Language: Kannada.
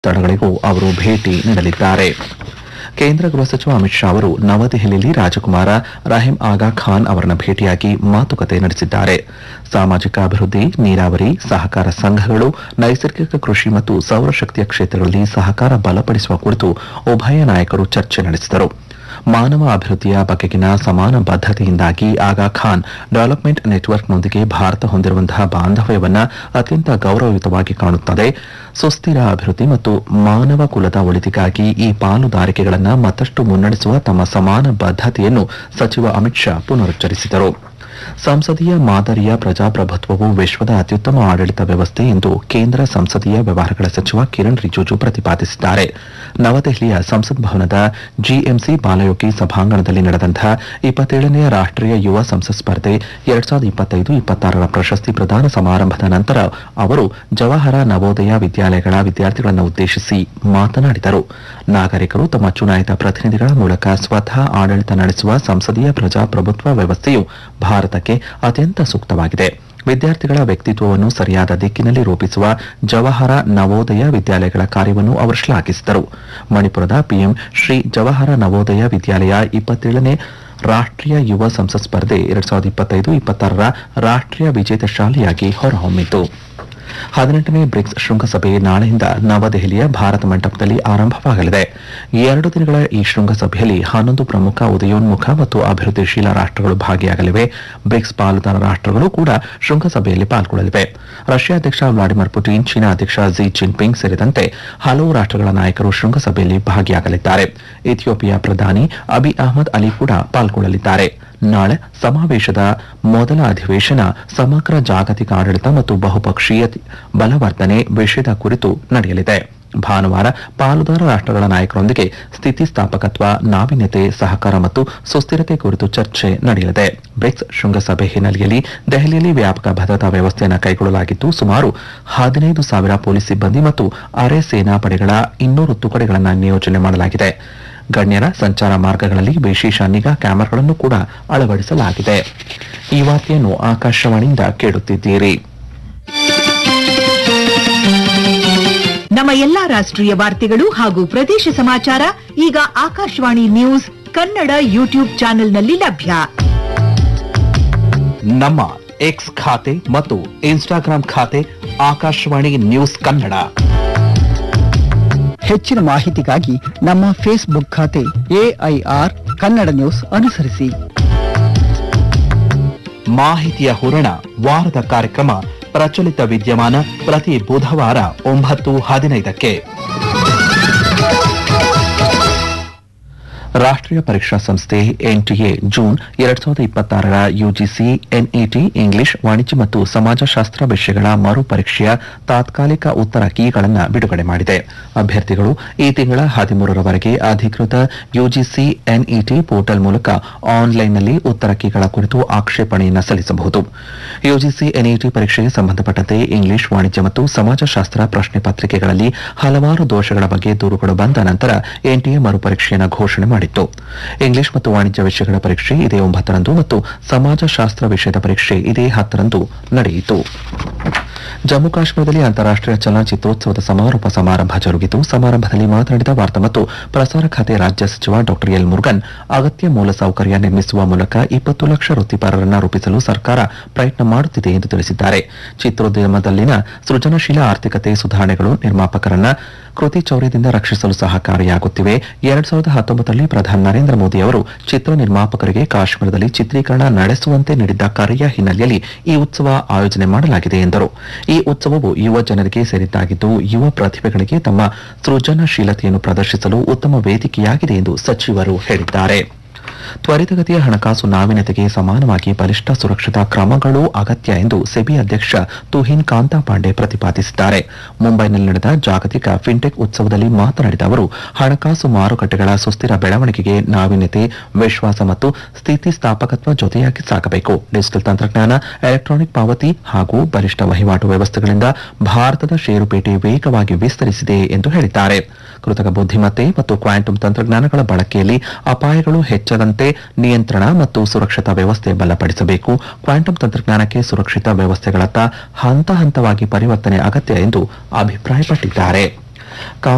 ಸ್ಥಳಗಳಿಗೂ ಅವರು ಭೇಟಿ ನೀಡಲಿದ್ದಾರೆ ಕೇಂದ್ರ ಗೃಹ ಸಚಿವ ಅಮಿತ್ ಶಾ ಅವರು ನವದೆಹಲಿಯಲ್ಲಿ ರಾಜಕುಮಾರ ರಾಹಿಂ ಆಗಾ ಖಾನ್ ಅವರನ್ನ ಭೇಟಿಯಾಗಿ ಮಾತುಕತೆ ನಡೆಸಿದ್ದಾರೆ ಸಾಮಾಜಿಕ ಅಭಿವೃದ್ಧಿ ನೀರಾವರಿ ಸಹಕಾರ ಸಂಘಗಳು ನೈಸರ್ಗಿಕ ಕೃಷಿ ಮತ್ತು ಸೌರಶಕ್ತಿಯ ಕ್ಷೇತ್ರಗಳಲ್ಲಿ ಸಹಕಾರ ಬಲಪಡಿಸುವ ಕುರಿತು ಉಭಯ ನಾಯಕರು ಚರ್ಚೆ ನಡೆಸಿದರು ಮಾನವ ಅಭಿವೃದ್ಧಿಯ ಬಗೆಗಿನ ಸಮಾನ ಬದ್ಧತೆಯಿಂದಾಗಿ ಆಗಾ ಖಾನ್ ಡೆವಲಪ್ಮೆಂಟ್ ನೆಟ್ವರ್ಕ್ನೊಂದಿಗೆ ಭಾರತ ಹೊಂದಿರುವಂತಹ ಬಾಂಧವ್ಯವನ್ನ ಅತ್ಯಂತ ಗೌರವಯುತವಾಗಿ ಕಾಣುತ್ತದೆ ಸುಸ್ಥಿರ ಅಭಿವೃದ್ಧಿ ಮತ್ತು ಮಾನವ ಕುಲದ ಒಳಿತಿಗಾಗಿ ಈ ಪಾಲುದಾರಿಕೆಗಳನ್ನು ಮತ್ತಷ್ಟು ಮುನ್ನಡೆಸುವ ತಮ್ಮ ಸಮಾನ ಬದ್ಧತೆಯನ್ನು ಸಚಿವ ಅಮಿತ್ ಶಾ ಪುನರುಚ್ಚರಿಸಿದರು ಸಂಸದೀಯ ಮಾದರಿಯ ಪ್ರಜಾಪ್ರಭುತ್ವವು ವಿಶ್ವದ ಅತ್ಯುತ್ತಮ ಆಡಳಿತ ವ್ಯವಸ್ಥೆ ಎಂದು ಕೇಂದ್ರ ಸಂಸದೀಯ ವ್ಯವಹಾರಗಳ ಸಚಿವ ಕಿರಣ್ ರಿಜಿಜು ಪ್ರತಿಪಾದಿಸಿದ್ದಾರೆ ನವದೆಹಲಿಯ ಸಂಸತ್ ಭವನದ ಜಿಎಂಸಿ ಬಾಲಯೋಗಿ ಸಭಾಂಗಣದಲ್ಲಿ ನಡೆದಂತಹ ಇಪ್ಪತ್ತೇಳನೆಯ ರಾಷ್ಟೀಯ ಯುವ ಸಂಸತ್ ಸ್ಪರ್ಧೆ ಎರಡ್ ಸಾವಿರದ ಇಪ್ಪತ್ತೈದು ಇಪ್ಪತ್ತಾರರ ಪ್ರಶಸ್ತಿ ಪ್ರದಾನ ಸಮಾರಂಭದ ನಂತರ ಅವರು ಜವಾಹರ ನವೋದಯ ವಿದ್ಯಾಲಯಗಳ ವಿದ್ಯಾರ್ಥಿಗಳನ್ನು ಉದ್ದೇಶಿಸಿ ಮಾತನಾಡಿದರು ನಾಗರಿಕರು ತಮ್ಮ ಚುನಾಯಿತ ಪ್ರತಿನಿಧಿಗಳ ಮೂಲಕ ಸ್ವತಃ ಆಡಳಿತ ನಡೆಸುವ ಸಂಸದೀಯ ಪ್ರಜಾಪ್ರಭುತ್ವ ವ್ಯವಸ್ಥೆಯು ಭಾರತಕ್ಕೆ ಅತ್ಯಂತ ಸೂಕ್ತವಾಗಿದೆ ವಿದ್ಯಾರ್ಥಿಗಳ ವ್ಯಕ್ತಿತ್ವವನ್ನು ಸರಿಯಾದ ದಿಕ್ಕಿನಲ್ಲಿ ರೂಪಿಸುವ ಜವಾಹರ ನವೋದಯ ವಿದ್ಯಾಲಯಗಳ ಕಾರ್ಯವನ್ನು ಅವರು ಶ್ಲಾಘಿಸಿದರು ಮಣಿಪುರದ ಪಿಎಂ ಶ್ರೀ ಜವಾಹರ ನವೋದಯ ವಿದ್ಯಾಲಯ ಇಪ್ಪತ್ತೇಳನೇ ರಾಷ್ಟೀಯ ಯುವ ಸಂಸತ್ ಸ್ಪರ್ಧೆ ಎರಡ್ ಸಾವಿರದ ಇಪ್ಪತ್ತೈದು ಇಪ್ಪತ್ತಾರರ ರಾಷ್ಟೀಯ ವಿಜೇತ ಶಾಲೆಯಾಗಿ ಹೊರಹೊಮ್ಮಿತು ಹದಿನೆಂಟನೇ ಬ್ರಿಕ್ಸ್ ಶೃಂಗಸಭೆ ನಾಳೆಯಿಂದ ನವದೆಹಲಿಯ ಭಾರತ ಮಂಟಪದಲ್ಲಿ ಆರಂಭವಾಗಲಿದೆ ಎರಡು ದಿನಗಳ ಈ ಶೃಂಗಸಭೆಯಲ್ಲಿ ಹನ್ನೊಂದು ಪ್ರಮುಖ ಉದಯೋನ್ಮುಖ ಮತ್ತು ಅಭಿವೃದ್ಧಿಶೀಲ ರಾಷ್ಟಗಳು ಭಾಗಿಯಾಗಲಿವೆ ಬ್ರಿಕ್ಸ್ ಪಾಲುದಾರ ರಾಷ್ಟಗಳು ಕೂಡ ಶೃಂಗಸಭೆಯಲ್ಲಿ ಪಾಲ್ಗೊಳ್ಳಲಿವೆ ರಷ್ಯಾ ಅಧ್ಯಕ್ಷ ವ್ಲಾಡಿಮಿರ್ ಪುಟಿನ್ ಚೀನಾ ಅಧ್ಯಕ್ಷ ಜಿ ಜಿನ್ಪಿಂಗ್ ಸೇರಿದಂತೆ ಹಲವು ರಾಷ್ಟಗಳ ನಾಯಕರು ಶೃಂಗಸಭೆಯಲ್ಲಿ ಭಾಗಿಯಾಗಲಿದ್ದಾರೆ ಇಥಿಯೋಪಿಯಾ ಪ್ರಧಾನಿ ಅಬಿ ಅಹಮದ್ ಅಲಿ ಕೂಡ ಪಾಲ್ಗೊಳ್ಳಲಿದ್ದಾರೆ ನಾಳೆ ಸಮಾವೇಶದ ಮೊದಲ ಅಧಿವೇಶನ ಸಮಗ್ರ ಜಾಗತಿಕ ಆಡಳಿತ ಮತ್ತು ಬಹುಪಕ್ಷೀಯ ಬಲವರ್ಧನೆ ವಿಷಯದ ಕುರಿತು ನಡೆಯಲಿದೆ ಭಾನುವಾರ ಪಾಲುದಾರ ರಾಷ್ಟಗಳ ನಾಯಕರೊಂದಿಗೆ ಸ್ಥಿತಿಸ್ಥಾಪಕತ್ವ ನಾವೀನ್ಯತೆ ಸಹಕಾರ ಮತ್ತು ಸುಸ್ಥಿರತೆ ಕುರಿತು ಚರ್ಚೆ ನಡೆಯಲಿದೆ ಬ್ರಿಕ್ಸ್ ಶೃಂಗಸಭೆ ಹಿನ್ನೆಲೆಯಲ್ಲಿ ದೆಹಲಿಯಲ್ಲಿ ವ್ಯಾಪಕ ಭದ್ರತಾ ವ್ಯವಸ್ಥೆಯನ್ನು ಕೈಗೊಳ್ಳಲಾಗಿದ್ದು ಸುಮಾರು ಹದಿನೈದು ಸಾವಿರ ಪೊಲೀಸ್ ಸಿಬ್ಬಂದಿ ಮತ್ತು ಅರೆ ಸೇನಾ ಪಡೆಗಳ ಇನ್ನೂರು ತುಕಡಿಗಳನ್ನು ನಿಯೋಜನೆ ಮಾಡಲಾಗಿದೆ ಗಣ್ಯರ ಸಂಚಾರ ಮಾರ್ಗಗಳಲ್ಲಿ ವಿಶೇಷ ನಿಗಾ ಕ್ಯಾಮೆರಾಗಳನ್ನು ಕೂಡ ಅಳವಡಿಸಲಾಗಿದೆ ಈ ವಾರ್ತೆಯನ್ನು ಆಕಾಶವಾಣಿಯಿಂದ ಕೇಳುತ್ತಿದ್ದೀರಿ ನಮ್ಮ ಎಲ್ಲಾ ರಾಷ್ಟ್ರೀಯ ವಾರ್ತೆಗಳು ಹಾಗೂ ಪ್ರದೇಶ ಸಮಾಚಾರ ಈಗ ಆಕಾಶವಾಣಿ ನ್ಯೂಸ್ ಕನ್ನಡ ಯೂಟ್ಯೂಬ್ ಚಾನೆಲ್ನಲ್ಲಿ ಲಭ್ಯ ನಮ್ಮ ಎಕ್ಸ್ ಖಾತೆ ಮತ್ತು ಇನ್ಸ್ಟಾಗ್ರಾಂ ಖಾತೆ ಆಕಾಶವಾಣಿ ನ್ಯೂಸ್ ಕನ್ನಡ ಹೆಚ್ಚಿನ ಮಾಹಿತಿಗಾಗಿ ನಮ್ಮ ಫೇಸ್ಬುಕ್ ಖಾತೆ ಎಐಆರ್ ಕನ್ನಡ ನ್ಯೂಸ್ ಅನುಸರಿಸಿ ಮಾಹಿತಿಯ ಹೂರಣ ವಾರದ ಕಾರ್ಯಕ್ರಮ ಪ್ರಚಲಿತ ವಿದ್ಯಮಾನ ಪ್ರತಿ ಬುಧವಾರ ಒಂಬತ್ತು ಹದಿನೈದಕ್ಕೆ ರಾಷ್ಟ್ರೀಯ ಪರೀಕ್ಷಾ ಸಂಸ್ಥೆ ಎನ್ಟಿಎ ಜೂನ್ ಎರಡ್ ಸಾವಿರದ ಇಪ್ಪತ್ತಾರರ ಯುಜಿಸಿ ಎನ್ಇಟಿ ಇಂಗ್ಲಿಷ್ ವಾಣಿಜ್ಯ ಮತ್ತು ಸಮಾಜಶಾಸ್ತ್ರ ವಿಷಯಗಳ ಮರು ಪರೀಕ್ಷೆಯ ತಾತ್ಕಾಲಿಕ ಉತ್ತರ ಕೀಗಳನ್ನು ಬಿಡುಗಡೆ ಮಾಡಿದೆ ಅಭ್ಯರ್ಥಿಗಳು ಈ ತಿಂಗಳ ಹದಿಮೂರರವರೆಗೆ ಅಧಿಕೃತ ಯುಜಿಸಿ ಎನ್ಇಟಿ ಪೋರ್ಟಲ್ ಮೂಲಕ ಆನ್ಲೈನ್ನಲ್ಲಿ ಉತ್ತರ ಕೀಗಳ ಕುರಿತು ಆಕ್ಷೇಪಣೆಯನ್ನು ಸಲ್ಲಿಸಬಹುದು ಯುಜಿಸಿ ಎನ್ಇಟಿ ಪರೀಕ್ಷೆಗೆ ಸಂಬಂಧಪಟ್ಟಂತೆ ಇಂಗ್ಲಿಷ್ ವಾಣಿಜ್ಯ ಮತ್ತು ಸಮಾಜಶಾಸ್ತ್ರ ಪ್ರಶ್ನೆ ಪತ್ರಿಕೆಗಳಲ್ಲಿ ಹಲವಾರು ದೋಷಗಳ ಬಗ್ಗೆ ದೂರುಗಳು ಬಂದ ನಂತರ ಎನ್ಟಿಎ ಮರುಪರೀಕ್ಷೆಯನ್ನು ಘೋಷಣೆ ಮಾಡಿತ್ತು ಇಂಗ್ಲಿಷ್ ಮತ್ತು ವಾಣಿಜ್ಯ ವಿಷಯಗಳ ಪರೀಕ್ಷೆ ಇದೇ ಒಂಬತ್ತರಂದು ಮತ್ತು ಸಮಾಜಶಾಸ್ತ್ರ ವಿಷಯದ ಪರೀಕ್ಷೆ ಇದೇ ಹತ್ತರಂದು ನಡೆಯಿತು ಜಮ್ಮು ಕಾಶ್ಮೀರದಲ್ಲಿ ಅಂತಾರಾಷ್ಟೀಯ ಚಲನಚಿತ್ರೋತ್ಸವದ ಸಮಾರೋಪ ಸಮಾರಂಭ ಜರುಗಿತು ಸಮಾರಂಭದಲ್ಲಿ ಮಾತನಾಡಿದ ವಾರ್ತಾ ಮತ್ತು ಪ್ರಸಾರ ಖಾತೆ ರಾಜ್ಯ ಸಚಿವ ಡಾ ಎಲ್ ಮುರುಗನ್ ಅಗತ್ಯ ಮೂಲಸೌಕರ್ಯ ನಿರ್ಮಿಸುವ ಮೂಲಕ ಇಪ್ಪತ್ತು ಲಕ್ಷ ವೃತ್ತಿಪರರನ್ನು ರೂಪಿಸಲು ಸರ್ಕಾರ ಪ್ರಯತ್ನ ಮಾಡುತ್ತಿದೆ ಎಂದು ತಿಳಿಸಿದ್ದಾರೆ ಚಿತ್ರೋದ್ಯಮದಲ್ಲಿನ ಸೃಜನಶೀಲ ಆರ್ಥಿಕತೆ ಸುಧಾರಣೆಗಳು ನಿರ್ಮಾಪಕರನ್ನ ಕೃತಿ ಚೌರ್ಯದಿಂದ ರಕ್ಷಿಸಲು ಸಹಕಾರಿಯಾಗುತ್ತಿವೆ ಎರಡ್ ಸಾವಿರದ ಹತ್ತೊಂಬತ್ತರಲ್ಲಿ ಪ್ರಧಾನಿ ನರೇಂದ್ರ ಮೋದಿ ಅವರು ಚಿತ್ರ ನಿರ್ಮಾಪಕರಿಗೆ ಕಾಶ್ಮೀರದಲ್ಲಿ ಚಿತ್ರೀಕರಣ ನಡೆಸುವಂತೆ ನೀಡಿದ್ದ ಕರೆಯ ಹಿನ್ನೆಲೆಯಲ್ಲಿ ಈ ಉತ್ಸವ ಆಯೋಜನೆ ಮಾಡಲಾಗಿದೆ ಎಂದರು ಈ ಉತ್ಸವವು ಯುವ ಜನರಿಗೆ ಸೇರಿದ್ದಾಗಿದ್ದು ಯುವ ಪ್ರತಿಭೆಗಳಿಗೆ ತಮ್ಮ ಸೃಜನಶೀಲತೆಯನ್ನು ಪ್ರದರ್ಶಿಸಲು ಉತ್ತಮ ವೇದಿಕೆಯಾಗಿದೆ ಎಂದು ಸಚಿವರು ಹೇಳಿದ್ದಾರೆ ತ್ವರಿತಗತಿಯ ಹಣಕಾಸು ನಾವೀನ್ಯತೆಗೆ ಸಮಾನವಾಗಿ ಬಲಿಷ್ಠ ಸುರಕ್ಷತಾ ಕ್ರಮಗಳೂ ಅಗತ್ಯ ಎಂದು ಸೆಬಿ ಅಧ್ಯಕ್ಷ ತುಹಿನ್ ಕಾಂತಾ ಪಾಂಡೆ ಪ್ರತಿಪಾದಿಸಿದ್ದಾರೆ ಮುಂಬೈನಲ್ಲಿ ನಡೆದ ಜಾಗತಿಕ ಫಿನ್ಟೆಕ್ ಉತ್ಸವದಲ್ಲಿ ಮಾತನಾಡಿದ ಅವರು ಹಣಕಾಸು ಮಾರುಕಟ್ಟೆಗಳ ಸುಸ್ಥಿರ ಬೆಳವಣಿಗೆಗೆ ನಾವೀನ್ಯತೆ ವಿಶ್ವಾಸ ಮತ್ತು ಸ್ಥಿತಿಸ್ಥಾಪಕತ್ವ ಜೊತೆಯಾಗಿ ಸಾಗಬೇಕು ಡಿಜಿಟಲ್ ತಂತ್ರಜ್ಞಾನ ಎಲೆಕ್ಟ್ರಾನಿಕ್ ಪಾವತಿ ಹಾಗೂ ಬಲಿಷ್ಠ ವಹಿವಾಟು ವ್ಯವಸ್ಥೆಗಳಿಂದ ಭಾರತದ ಷೇರುಪೇಟೆ ವೇಗವಾಗಿ ವಿಸ್ತರಿಸಿದೆ ಎಂದು ಹೇಳಿದ್ದಾರೆ ಕೃತಕ ಬುದ್ಧಿಮತ್ತೆ ಮತ್ತು ಕ್ವಾಂಟಮ್ ತಂತ್ರಜ್ಞಾನಗಳ ಬಳಕೆಯಲ್ಲಿ ಅಪಾಯಗಳು ಹೆಚ್ಚದಂತೆ ನಿಯಂತ್ರಣ ಮತ್ತು ಸುರಕ್ಷತಾ ವ್ಯವಸ್ಥೆ ಬಲಪಡಿಸಬೇಕು ಕ್ವಾಂಟಮ್ ತಂತ್ರಜ್ಞಾನಕ್ಕೆ ಸುರಕ್ಷಿತ ವ್ಯವಸ್ಥೆಗಳತ್ತ ಹಂತ ಹಂತವಾಗಿ ಪರಿವರ್ತನೆ ಅಗತ್ಯ ಎಂದು ಅಭಿಪ್ರಾಯಪಟ್ಟಿದ್ದಾರೆ